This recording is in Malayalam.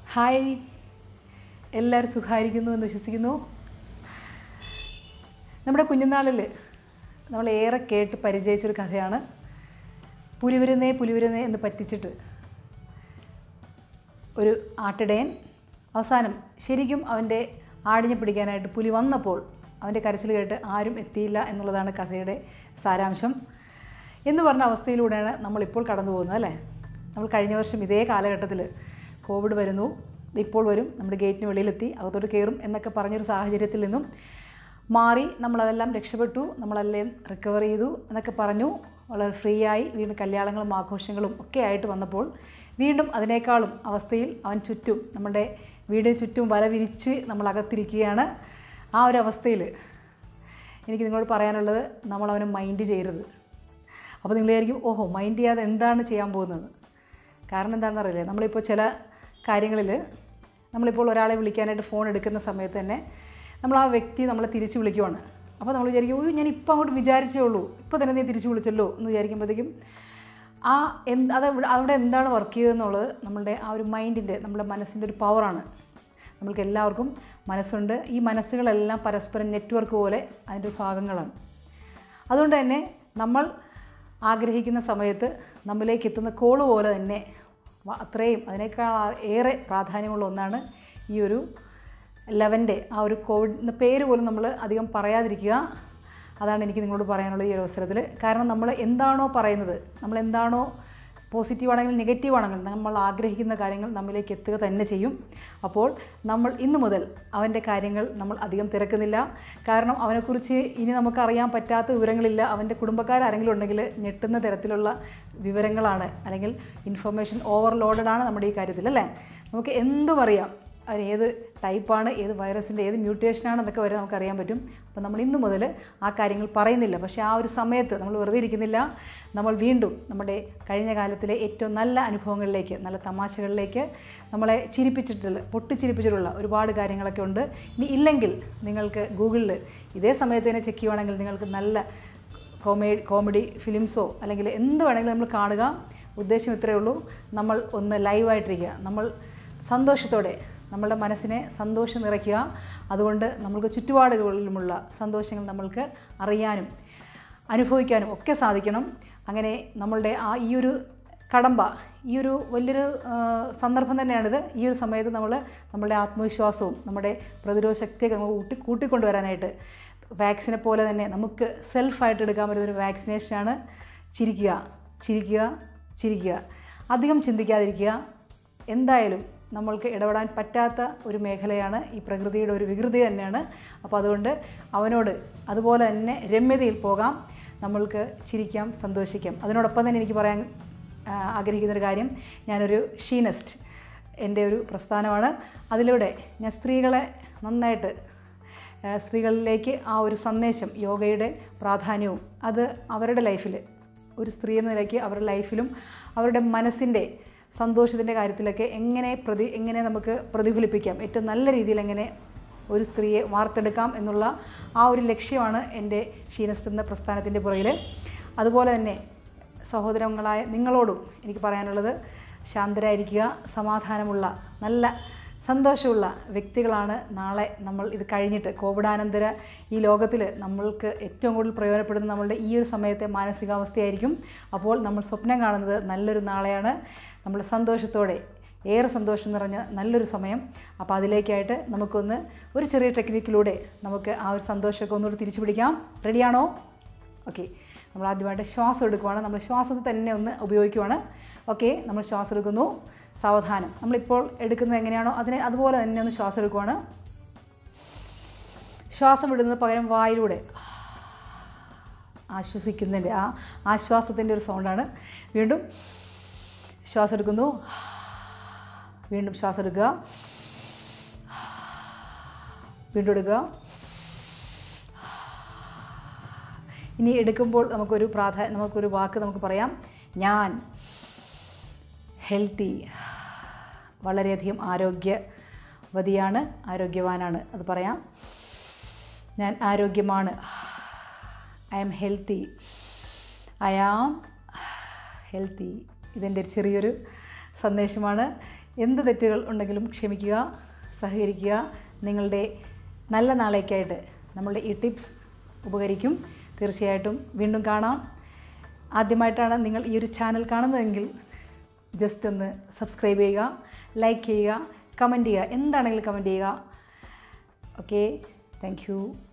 ഹായ് എല്ലാവരും സുഖമായിരിക്കുന്നു എന്ന് വിശ്വസിക്കുന്നു നമ്മുടെ കുഞ്ഞുനാളിൽ നമ്മൾ ഏറെ കേട്ട് പരിചയിച്ചൊരു കഥയാണ് പുലിവരുന്നേ പുലിവരുന്നേ എന്ന് പറ്റിച്ചിട്ട് ഒരു ആട്ടിടയൻ അവസാനം ശരിക്കും അവൻ്റെ ആടിനെ പിടിക്കാനായിട്ട് പുലി വന്നപ്പോൾ അവൻ്റെ കരച്ചിൽ കേട്ട് ആരും എത്തിയില്ല എന്നുള്ളതാണ് കഥയുടെ സാരാംശം എന്ന് പറഞ്ഞ അവസ്ഥയിലൂടെയാണ് നമ്മളിപ്പോൾ കടന്നു പോകുന്നത് അല്ലേ നമ്മൾ കഴിഞ്ഞ വർഷം ഇതേ കാലഘട്ടത്തിൽ കോവിഡ് വരുന്നു ഇപ്പോൾ വരും നമ്മുടെ ഗേറ്റിന് വെളിയിലെത്തി അകത്തോട്ട് കയറും എന്നൊക്കെ പറഞ്ഞൊരു സാഹചര്യത്തിൽ നിന്നും മാറി നമ്മളതെല്ലാം രക്ഷപ്പെട്ടു നമ്മളെല്ലാം റിക്കവർ ചെയ്തു എന്നൊക്കെ പറഞ്ഞു വളരെ ഫ്രീ ആയി വീണ്ടും കല്യാണങ്ങളും ആഘോഷങ്ങളും ഒക്കെ ആയിട്ട് വന്നപ്പോൾ വീണ്ടും അതിനേക്കാളും അവസ്ഥയിൽ അവൻ ചുറ്റും നമ്മുടെ വീടിന് ചുറ്റും വല വിരിച്ച് നമ്മൾ അകത്തിരിക്കുകയാണ് ആ ഒരു അവസ്ഥയിൽ എനിക്ക് നിങ്ങളോട് പറയാനുള്ളത് നമ്മൾ അവനെ മൈൻഡ് ചെയ്യരുത് അപ്പോൾ നിങ്ങൾ വിചാരിക്കും ഓഹോ മൈൻഡ് ചെയ്യാതെ എന്താണ് ചെയ്യാൻ പോകുന്നത് കാരണം എന്താണെന്ന് അറിയില്ലേ നമ്മളിപ്പോൾ ചില കാര്യങ്ങളിൽ നമ്മളിപ്പോൾ ഒരാളെ വിളിക്കാനായിട്ട് ഫോൺ എടുക്കുന്ന സമയത്ത് തന്നെ നമ്മൾ ആ വ്യക്തി നമ്മളെ തിരിച്ച് വിളിക്കുവാണ് അപ്പോൾ നമ്മൾ വിചാരിക്കും ഓ ഞാൻ ഇപ്പോൾ അങ്ങോട്ട് വിചാരിച്ചേ ഉള്ളൂ ഇപ്പോൾ തന്നെ നീ തിരിച്ച് വിളിച്ചല്ലോ എന്ന് വിചാരിക്കുമ്പോഴത്തേക്കും ആ എന്ത് അത് അവിടെ- അവിടെ എന്താണ് വർക്ക് ചെയ്തതെന്നുള്ളത് നമ്മളുടെ ആ ഒരു മൈൻഡിൻ്റെ നമ്മുടെ മനസ്സിൻ്റെ ഒരു പവറാണ് നമ്മൾക്ക് എല്ലാവർക്കും മനസ്സുണ്ട് ഈ മനസ്സുകളെല്ലാം പരസ്പരം നെറ്റ്വർക്ക് പോലെ അതിൻ്റെ ഭാഗങ്ങളാണ് അതുകൊണ്ട് തന്നെ നമ്മൾ ആഗ്രഹിക്കുന്ന സമയത്ത് നമ്മിലേക്ക് എത്തുന്ന കോള് പോലെ തന്നെ വ- അത്രയും അതിനേക്കാൾ ആ- ഏറെ പ്രാധാന്യമുള്ള ഒന്നാണ് ഈ ഒരു ലെവൻ്റെ ആ ഒരു കോവിഡ് എന്ന പേര് പോലും നമ്മൾ അധികം പറയാതിരിക്കുക അതാണ് എനിക്ക് നിങ്ങളോട് പറയാനുള്ളത് ഈ ഒരു അവസരത്തിൽ കാരണം നമ്മൾ എന്താണോ പറയുന്നത് നമ്മൾ എന്താണോ പോസിറ്റീവ് ആണെങ്കിൽ നെഗറ്റീവ് ആണെങ്കിൽ നമ്മൾ ആഗ്രഹിക്കുന്ന കാര്യങ്ങൾ നമ്മിലേക്ക് എത്തുക തന്നെ ചെയ്യും അപ്പോൾ നമ്മൾ ഇന്നു മുതൽ അവൻ്റെ കാര്യങ്ങൾ നമ്മൾ അധികം തിരക്കുന്നില്ല കാരണം അവനെക്കുറിച്ച് ഇനി നമുക്ക് അറിയാൻ പറ്റാത്ത വിവരങ്ങളില്ല അവൻ്റെ കുടുംബക്കാരാരെങ്കിലും ഉണ്ടെങ്കിൽ ഞെട്ടുന്ന തരത്തിലുള്ള വിവരങ്ങളാണ് അല്ലെങ്കിൽ ഇൻഫർമേഷൻ ഓവർലോഡഡ് ആണ് നമ്മുടെ ഈ കാര്യത്തിൽ അല്ലേ നമുക്ക് എന്തും അറിയാം അവൻ ഏത് ടൈപ്പാണ് ഏത് വൈറസിൻ്റെ ഏത് മ്യൂട്ടേഷനാണ് എന്നൊക്കെ വരെ നമുക്ക് അറിയാൻ പറ്റും അപ്പോൾ നമ്മൾ ഇന്നു മുതൽ ആ കാര്യങ്ങൾ പറയുന്നില്ല പക്ഷേ ആ ഒരു സമയത്ത് നമ്മൾ വെറുതെ ഇരിക്കുന്നില്ല നമ്മൾ വീണ്ടും നമ്മുടെ കഴിഞ്ഞ കാലത്തിലെ ഏറ്റവും നല്ല അനുഭവങ്ങളിലേക്ക് നല്ല തമാശകളിലേക്ക് നമ്മളെ ചിരിപ്പിച്ചിട്ടുള്ള പൊട്ടിച്ചിരിപ്പിച്ചിട്ടുള്ള ഒരുപാട് കാര്യങ്ങളൊക്കെ ഉണ്ട് ഇനി ഇല്ലെങ്കിൽ നിങ്ങൾക്ക് ഗൂഗിളിൽ ഇതേ സമയത്ത് തന്നെ ചെക്ക് ചെയ്യുവാണെങ്കിൽ നിങ്ങൾക്ക് നല്ല കോമഡി കോമഡി ഫിലിംസോ അല്ലെങ്കിൽ എന്ത് വേണമെങ്കിലും നമ്മൾ കാണുക ഉദ്ദേശം ഇത്രയേ ഉള്ളൂ നമ്മൾ ഒന്ന് ലൈവായിട്ടിരിക്കുക നമ്മൾ സന്തോഷത്തോടെ നമ്മളുടെ മനസ്സിനെ സന്തോഷം നിറയ്ക്കുക അതുകൊണ്ട് നമ്മൾക്ക് ചുറ്റുപാടുകളിലുമുള്ള സന്തോഷങ്ങൾ നമ്മൾക്ക് അറിയാനും അനുഭവിക്കാനും ഒക്കെ സാധിക്കണം അങ്ങനെ നമ്മളുടെ ആ ഈ ഒരു കടമ്പ ഈ ഒരു വലിയൊരു ആ, സന്ദർഭം തന്നെയാണിത് ഈ ഒരു സമയത്ത് നമ്മൾ നമ്മളുടെ ആത്മവിശ്വാസവും നമ്മുടെ പ്രതിരോധ ശക്തിയൊക്കെ അങ്ങ് കൂട്ടി കൂട്ടിക്കൊണ്ടുവരാനായിട്ട് വാക്സിനെ പോലെ തന്നെ നമുക്ക് സെൽഫായിട്ട് എടുക്കാൻ പറ്റുന്ന ഒരു വാക്സിനേഷനാണ് ചിരിക്കുക ചിരിക്കുക ചിരിക്കുക അധികം ചിന്തിക്കാതിരിക്കുക എന്തായാലും നമ്മൾക്ക് ഇടപെടാൻ പറ്റാത്ത ഒരു മേഖലയാണ് ഈ പ്രകൃതിയുടെ ഒരു വികൃതി തന്നെയാണ് അപ്പോൾ അതുകൊണ്ട് അവനോട് അതുപോലെ തന്നെ രമ്യതയിൽ പോകാം നമ്മൾക്ക് ചിരിക്കാം സന്തോഷിക്കാം അതിനോടൊപ്പം തന്നെ എനിക്ക് പറയാൻ ആ, ആഗ്രഹിക്കുന്നൊരു കാര്യം ഞാനൊരു ഷീനസ്റ്റ് എൻ്റെ ഒരു പ്രസ്ഥാനമാണ് അതിലൂടെ ഞാൻ സ്ത്രീകളെ നന്നായിട്ട് ആ, സ്ത്രീകളിലേക്ക് ആ ഒരു സന്ദേശം യോഗയുടെ പ്രാധാന്യവും അത് അവരുടെ ലൈഫിൽ ഒരു സ്ത്രീ എന്ന നിലയ്ക്ക് അവരുടെ ലൈഫിലും അവരുടെ മനസ്സിൻ്റെ സന്തോഷത്തിൻ്റെ കാര്യത്തിലൊക്കെ എങ്ങനെ പ്രതി എങ്ങനെ നമുക്ക് പ്രതിഫലിപ്പിക്കാം ഏറ്റവും നല്ല രീതിയിൽ എങ്ങനെ ഒരു സ്ത്രീയെ വാർത്തെടുക്കാം എന്നുള്ള ആ ഒരു ലക്ഷ്യമാണ് എൻ്റെ ക്ഷീണസ്ഥ എന്ന പ്രസ്ഥാനത്തിൻ്റെ പുറകിൽ അതുപോലെ തന്നെ സഹോദരങ്ങളായ നിങ്ങളോടും എനിക്ക് പറയാനുള്ളത് ശാന്തരായിരിക്കുക സമാധാനമുള്ള നല്ല സന്തോഷമുള്ള വ്യക്തികളാണ് നാളെ നമ്മൾ ഇത് കഴിഞ്ഞിട്ട് കോവിഡാനന്തര ഈ ലോകത്തിൽ നമ്മൾക്ക് ഏറ്റവും കൂടുതൽ പ്രയോജനപ്പെടുന്ന നമ്മളുടെ ഈ ഒരു സമയത്തെ മാനസികാവസ്ഥയായിരിക്കും അപ്പോൾ നമ്മൾ സ്വപ്നം കാണുന്നത് നല്ലൊരു നാളെയാണ് നമ്മൾ സന്തോഷത്തോടെ ഏറെ സന്തോഷം നിറഞ്ഞ നല്ലൊരു സമയം അപ്പോൾ അതിലേക്കായിട്ട് നമുക്കൊന്ന് ഒരു ചെറിയ ടെക്നിക്കിലൂടെ നമുക്ക് ആ ഒരു സന്തോഷമൊക്കെ ഒന്നുകൂടി തിരിച്ചു പിടിക്കാം റെഡിയാണോ ഓക്കെ നമ്മൾ ആദ്യമായിട്ട് ശ്വാസം എടുക്കുവാണ് നമ്മൾ ശ്വാസത്തെ തന്നെ ഒന്ന് ഉപയോഗിക്കുവാണ് ഓക്കെ നമ്മൾ ശ്വാസം എടുക്കുന്നു സാവധാനം നമ്മളിപ്പോൾ എടുക്കുന്നത് എങ്ങനെയാണോ അതിനെ അതുപോലെ തന്നെ ഒന്ന് ശ്വാസം എടുക്കുവാണ് ശ്വാസം വിടുന്നത് പകരം വായിലൂടെ ആശ്വസിക്കുന്നതിൻ്റെ ആ ആശ്വാസത്തിൻ്റെ ഒരു സൗണ്ടാണ് വീണ്ടും ശ്വാസം എടുക്കുന്നു വീണ്ടും ശ്വാസം എടുക്കുക വീണ്ടും എടുക്കുക ഇനി എടുക്കുമ്പോൾ നമുക്കൊരു പ്രാധാന്യം നമുക്കൊരു വാക്ക് നമുക്ക് പറയാം ഞാൻ ഹെൽത്തി വളരെയധികം ആരോഗ്യവതിയാണ് ആരോഗ്യവാനാണ് അത് പറയാം ഞാൻ ആരോഗ്യമാണ് I am healthy I am healthy ഇതെൻ്റെ ഒരു ചെറിയൊരു സന്ദേശമാണ് എന്ത് തെറ്റുകൾ ഉണ്ടെങ്കിലും ക്ഷമിക്കുക സഹകരിക്കുക നിങ്ങളുടെ നല്ല നാളേക്കായിട്ട് നമ്മളുടെ ഈ ടിപ്സ് ഉപകരിക്കും തീർച്ചയായിട്ടും വീണ്ടും കാണാം ആദ്യമായിട്ടാണ് നിങ്ങൾ ഈ ഒരു ചാനൽ കാണുന്നതെങ്കിൽ ജസ്റ്റ് ഒന്ന് സബ്സ്ക്രൈബ് ചെയ്യുക ലൈക്ക് ചെയ്യുക കമൻറ്റ് ചെയ്യുക എന്താണെങ്കിലും കമൻറ്റ് ചെയ്യുക ഓക്കെ താങ്ക് യു